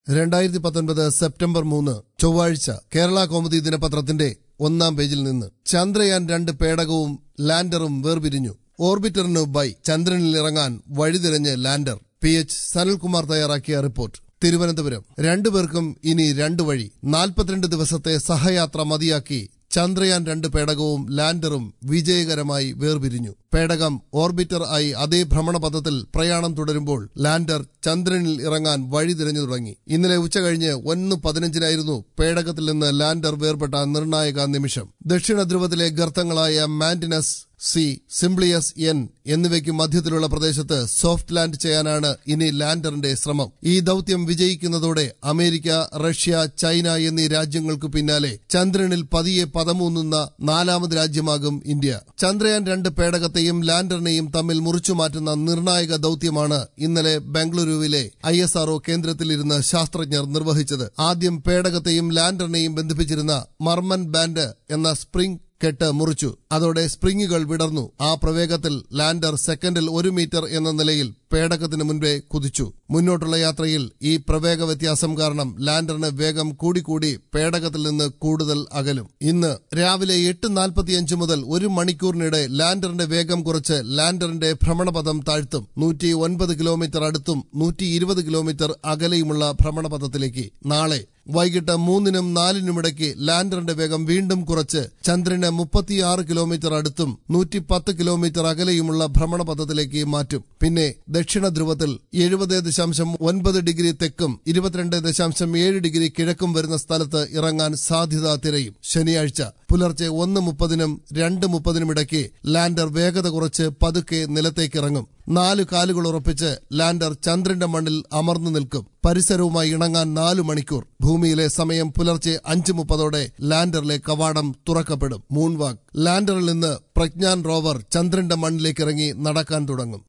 രണ്ടായിരത്തി പത്തൊൻപത് സെപ്റ്റംബർ മൂന്ന് ചൊവ്വാഴ്ച കേരള കൗമുദി ദിനപത്രത്തിന്റെ ഒന്നാം പേജിൽ നിന്ന് ചന്ദ്രയാൻ രണ്ട് പേടകവും ലാൻഡറും വേർപിരിഞ്ഞു ഓർബിറ്ററിന് ബൈ ചന്ദ്രനിൽ ഇറങ്ങാൻ വഴിതിരഞ്ഞ് ലാൻഡർ പി എച്ച് സനൽകുമാർ തയ്യാറാക്കിയ റിപ്പോർട്ട് തിരുവനന്തപുരം രണ്ടുപേർക്കും ഇനി രണ്ടു വഴി നാൽപ്പത്തിരണ്ട് ദിവസത്തെ സഹയാത്ര മതിയാക്കി ചന്ദ്രയാൻ രണ്ട് പേടകവും ലാൻഡറും വിജയകരമായി വേർപിരിഞ്ഞു പേടകം ഓർബിറ്റർ ആയി അതേ ഭ്രമണപഥത്തിൽ പ്രയാണം തുടരുമ്പോൾ ലാൻഡർ ചന്ദ്രനിൽ ഇറങ്ങാൻ വഴി തിരഞ്ഞു തുടങ്ങി ഇന്നലെ ഉച്ചകഴിഞ്ഞ് ഒന്ന് പതിനഞ്ചിനായിരുന്നു പേടകത്തിൽ നിന്ന് ലാൻഡർ വേർപെട്ട നിർണായക നിമിഷം ദക്ഷിണ ധ്രുവത്തിലെ ഗർത്തങ്ങളായ മാന്റിനസ് സി സിംപ്ലിയസ് എൻ എന്നിവയ്ക്ക് മധ്യത്തിലുള്ള പ്രദേശത്ത് സോഫ്റ്റ് ലാൻഡ് ചെയ്യാനാണ് ഇനി ലാൻഡറിന്റെ ശ്രമം ഈ ദൌത്യം വിജയിക്കുന്നതോടെ അമേരിക്ക റഷ്യ ചൈന എന്നീ രാജ്യങ്ങൾക്ക് പിന്നാലെ ചന്ദ്രനിൽ പതിയെ പദമൂന്നുന്ന നാലാമത് രാജ്യമാകും ഇന്ത്യ ചന്ദ്രയാൻ രണ്ട് പേടകത്തെയും ലാൻഡറിനെയും തമ്മിൽ മുറിച്ചു മാറ്റുന്ന നിർണായക ദൌത്യമാണ് ഇന്നലെ ബംഗളൂരുവിലെ ഐ എസ് ആർഒ കേന്ദ്രത്തിലിരുന്ന് ശാസ്ത്രജ്ഞർ നിർവഹിച്ചത് ആദ്യം പേടകത്തെയും ലാൻഡറിനെയും ബന്ധിപ്പിച്ചിരുന്ന മർമൻ ബാൻഡ് എന്ന സ്പ്രിംഗ് കെട്ട് മുറിച്ചു അതോടെ സ്പ്രിങ്ങുകൾ വിടർന്നു ആ പ്രവേഗത്തിൽ ലാൻഡർ സെക്കൻഡിൽ ഒരു മീറ്റർ എന്ന നിലയിൽ പേടകത്തിന് മുൻപേ കുതിച്ചു മുന്നോട്ടുള്ള യാത്രയിൽ ഈ പ്രവേഗ വ്യത്യാസം കാരണം ലാൻഡറിന് വേഗം കൂടിക്കൂടി പേടകത്തിൽ നിന്ന് കൂടുതൽ അകലും ഇന്ന് രാവിലെ എട്ട് നാൽപ്പത്തിയഞ്ച് മുതൽ ഒരു മണിക്കൂറിനിടെ ലാൻഡറിന്റെ വേഗം കുറച്ച് ലാൻഡറിന്റെ ഭ്രമണപഥം താഴ്ത്തും നൂറ്റി ഒൻപത് കിലോമീറ്റർ അടുത്തും നൂറ്റി ഇരുപത് കിലോമീറ്റർ അകലെയുമുള്ള ഭ്രമണപഥത്തിലേക്ക് നാളെ വൈകിട്ട് മൂന്നിനും നാലിനുമിടയ്ക്ക് ലാൻഡറിന്റെ വേഗം വീണ്ടും കുറച്ച് ചന്ദ്രന് മുപ്പത്തിയാറ് കിലോമീറ്റർ അടുത്തും നൂറ്റി പത്ത് കിലോമീറ്റർ അകലെയുമുള്ള ഭ്രമണപഥത്തിലേക്ക് മാറ്റും പിന്നെ ദക്ഷിണ ധ്രുവത്തിൽ എഴുപത് ദശാംശം ഒൻപത് ഡിഗ്രി തെക്കും ഇരുപത്തിരണ്ട് ദശാംശം ഏഴ് ഡിഗ്രി കിഴക്കും വരുന്ന സ്ഥലത്ത് ഇറങ്ങാൻ സാധ്യത തിരയും ശനിയാഴ്ച പുലർച്ചെ ഒന്ന് മുപ്പതിനും രണ്ട് മുപ്പതിനും ഇടയ്ക്ക് ലാൻഡർ വേഗത കുറച്ച് പതുക്കെ നിലത്തേക്കിറങ്ങും നാല് കാലുകൾ ഉറപ്പിച്ച് ലാൻഡർ ചന്ദ്രന്റെ മണ്ണിൽ അമർന്നു നിൽക്കും പരിസരവുമായി ഇണങ്ങാൻ നാലു മണിക്കൂർ ഭൂമിയിലെ സമയം പുലർച്ചെ അഞ്ച് മുപ്പതോടെ ലാൻഡറിലെ കവാടം തുറക്കപ്പെടും മൂൺവാക്ക് ലാൻഡറിൽ നിന്ന് പ്രജ്ഞാൻ റോവർ ചന്ദ്രന്റെ മണ്ണിലേക്ക് ഇറങ്ങി നടക്കാൻ തുടങ്ങും